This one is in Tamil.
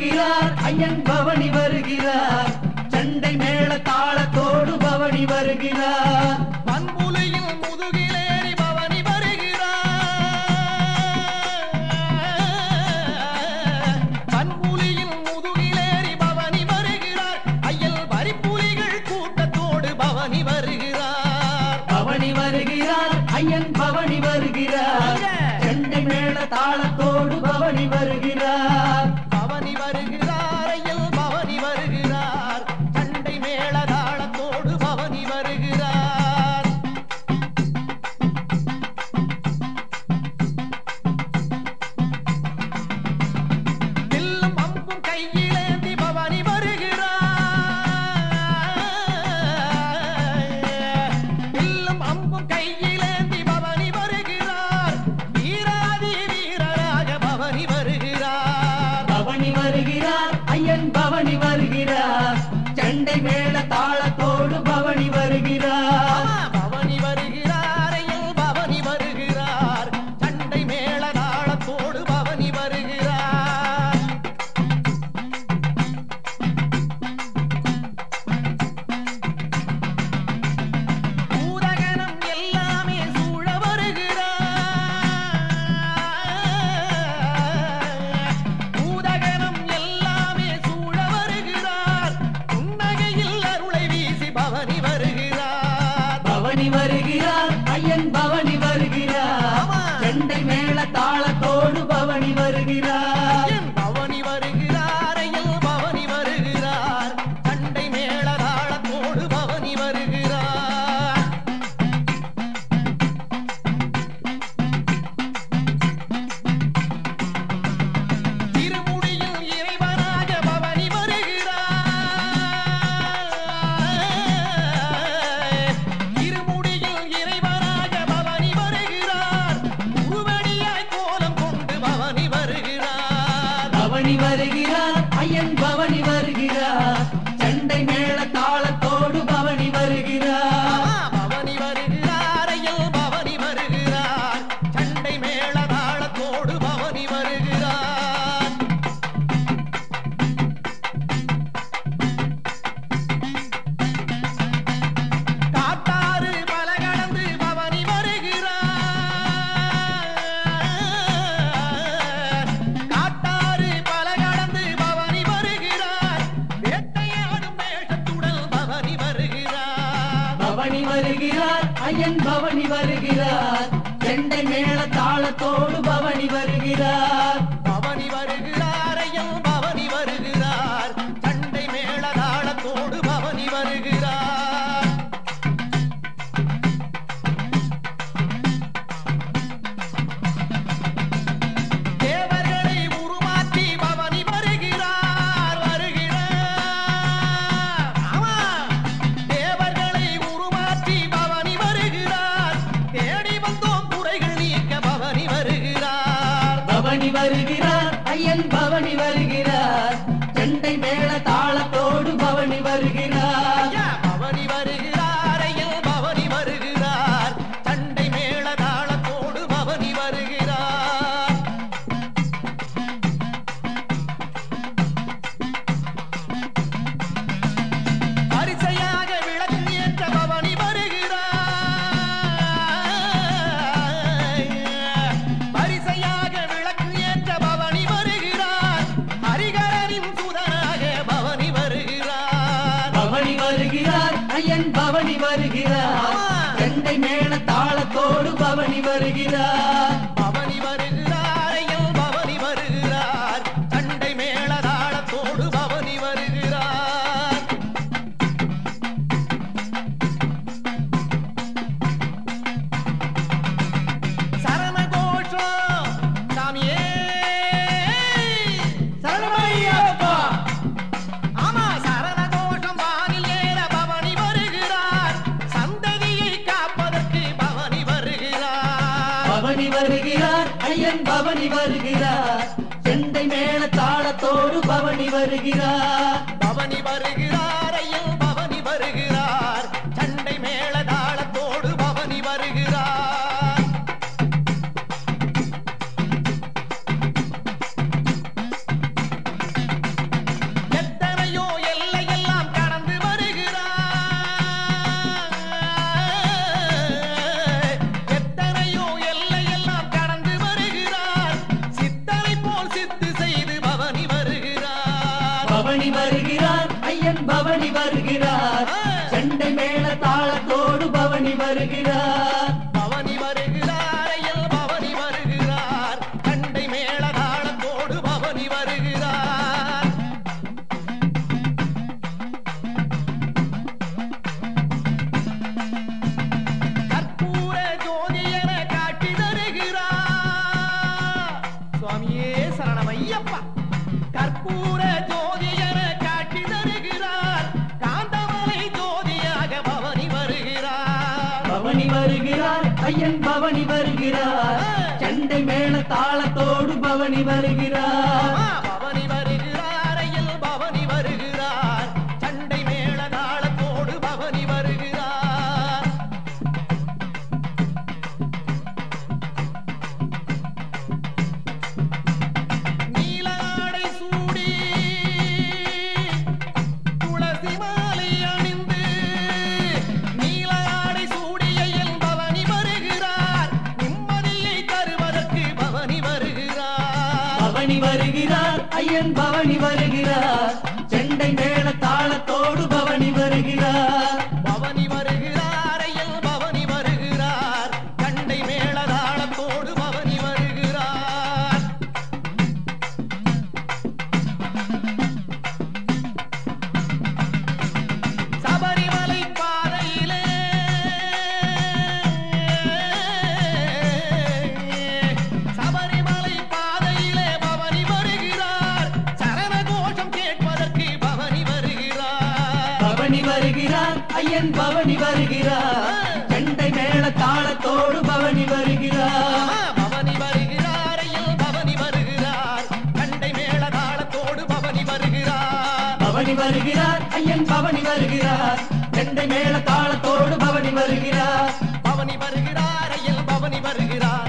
வருகிறார் ஐயன் பவனி வருகிறார் சண்டை மேள தாளத்தோடு பவனி வருகிறார் பண்புலியில் முதுகிலேறி பவனி வருகிறார் பண்புலியில் முதுகிலேறி பவனி வருகிறார் ஐயல் வரிப்புலிகள் கூட்டத்தோடு பவனி வருகிறார் பவனி வருகிறார் ஐயன் பவனி வருகிறார் சண்டை மேள தாளத்தோடு பவனி வருகிறார் பவனி வருகிறார் ஐயல் பவனி வருகிறார் சண்டை மேள தாளத்தோடு பவனி வருகிறார் வில்லும் அம்பும் கையிலேந்தி பவனி வருகிறார் வில்லும் அம்பும் கையிலேந்தி பவனி வருகிறார் வீராதி வீரராக பவனி வருகிறார் பவனி வருகிறார் ஐயன் பவனி வருகிறார் சண்டை மேள தாளத்தோடு பவனி வருகிறார் பவனி வருகிறார் ஐயன் பவனி வருகிறார் சண்டை மேள தாளத்தோடு பவனி வருகிறார் பூதகணம் எல்லாமே சூழ வருகிறார் பூதகணம் எல்லாமே சூழ வருகிறார் புன்னகையில் அருளை வீசி பவனி வருகிறார் பவனி வருகிறார் ஐயன் பவனி வருகிறார் ஆமா. சண்டை மேள தாளத்தோடு பவனி வருகிறார் ஐயன் பவனி வருகிறார் ஐயன் பவனி வருகிறார் சண்டை மேள தாளத்தோடு பவனி வருகிறார் திருமுடியில் இறைவனாக பவனி வருகிறார் திருமுடியில் இறைவனாக பவனி வருகிறார் உருவடியாய் கோலம் கொண்டு பவனி வருகிறார் பவனி வருகிறார் ஐயன் பவனி வருகிறார் சண்டை மேள தாளத்தோடு பவனி வருகிறார் பவனி வருகிறார் ஐயோ பவனி வருகிறார் சண்டை மேள தாளத்தோடு பவனி வருகிறார் காட்டாறு பல கடந்து பவனி வருகிறார் காட்டாறு பல கடந்து பவனி வருகிறார் வேட்டையாடும் வேஷத்துடன் பவனி வருகிறார் பவனி வருகிறார் ஐயன் பவனி வருகிறார் சண்டை மேள தாளத்தோடு பவனி வருகிறார் பவனி வருகிறார் ஐயோ பவனி வருகிறார் சண்டை மேள தாளத்தோடு பவனி வருகிறார் தேவர்களை உருமாற்றி பவனி வருகிறார் வருகிறார் ஆமா தேவர்களை உருமாற்றி பவனி வருகிறார் தேடி வந்தோம் குறைகள் நீக்க பவனி வருகிறார் பவனி வருகிறார் ஐயன் பவனி வருகிறார் சண்டை மேள தாளத்தோடு பவனி வருகிறார் ஐயா, பவனி வருகிறார் ஐயா, பவனி வருகிறார் சண்டை மேள தாளத்தோடு பவனி வருகிறார் வரிசையாக விளக்கு ஏற்ற பவனி வருகிறார் வரிசையாக விளக்கு ஏற்ற பவனி வருகிறார் ஹரிகரனின் சுதனாக பவனி வருகிறார் பவனி வருகிறார் ஐயன் பவனி வருகிறார் சண்டை மேள தாளத்தோடு பவனி வருகிறார் பவனி வருகிறார் ஐயோ பவனி வருகிறார் சண்டை மேள தாளத்தோடு பவனி வருகிறார் சரண கோஷம் சாமியே சரணமையப்பா ஆமா சரண கோஷம் வானில் ஏற பவனி வருகிறார் சந்ததியை காப்பதற்கு பவனி வருகிறார் பவனி வருகிறார் ஐயன் பவனி வருகிறார் செண்டை மேள தாளத்தோடு பவனி வருகிறார் பவனி வருகிறார் ஐயோ பவனி வருகிறார் சண்டை மேள தாளத்தோடு பவனி வருகிறார் பவனி வருகிறார் ஐயன் பவனி வருகிறார் செண்டை மேள தாளத்தோடு பவனி வருகிறார் பவனி வருகிறார் ஐயல் பவனி வருகிறார் கண்டை மேள தாளத்தோடு பவனி வருகிறார் கற்பூர ஜோதியன காட்சி தருகிறார் சுவாமியே சரணம் ஐயப்பா கற்பூர ஜோதியன காட்சி தருகிறார் காந்தமலை ஜோதியாக பவனி வருகிறார் பவனி வருகிறார் ஐயன் பவனி வருகிறார் செண்டை மேள தாளத்தோடு பவனி வருகிறார் ஆமா, பவனி வருகிறார் ஐயல் பவனி வருகிறார் சண்டை மேள தாளத்தோடு பவனி வருகிறார் நீலாடை சூடி துளசி மாலை அணிந்து நீலாடை சூடியையில் பவனி வருகிறார் நிம்மதியை தருவதற்கு பவனி வருகிறார் பவனி வருகிறார் ஐயன் பவனி வருகிறார் செண்டை மேள தாளத்தோடு பவனி வருகிறார் பவனி வருகிறார் ஐயல் பவனி வருகிறார் கண்டை மேள தாளத்தோடு பவனி வருகிறார் சபரிமலை பாதையிலே சபரிமலை பாதையிலே பவனி வருகிறார் சரண கோஷம் கேட்பதற்கு பவனி வருகிறார் பவனி வருகிறார் ஐயன் பவனி வருகிறார் செண்டை மேள தாளத்தோடு பவனி வருகிறார் பவனி வருகிறார் ஐயல் பவனி வருகிறார் கண்டை மேள தாளத்தோடு பவனி வருகிறார் பவனி வருகிறார் ஐயன் பவனி வருகிறார் செண்டை மேள தாளத்தோடு பவனி வருகிறார் பவனி வருகிறார் ஐயல் பவனி வருகிறார்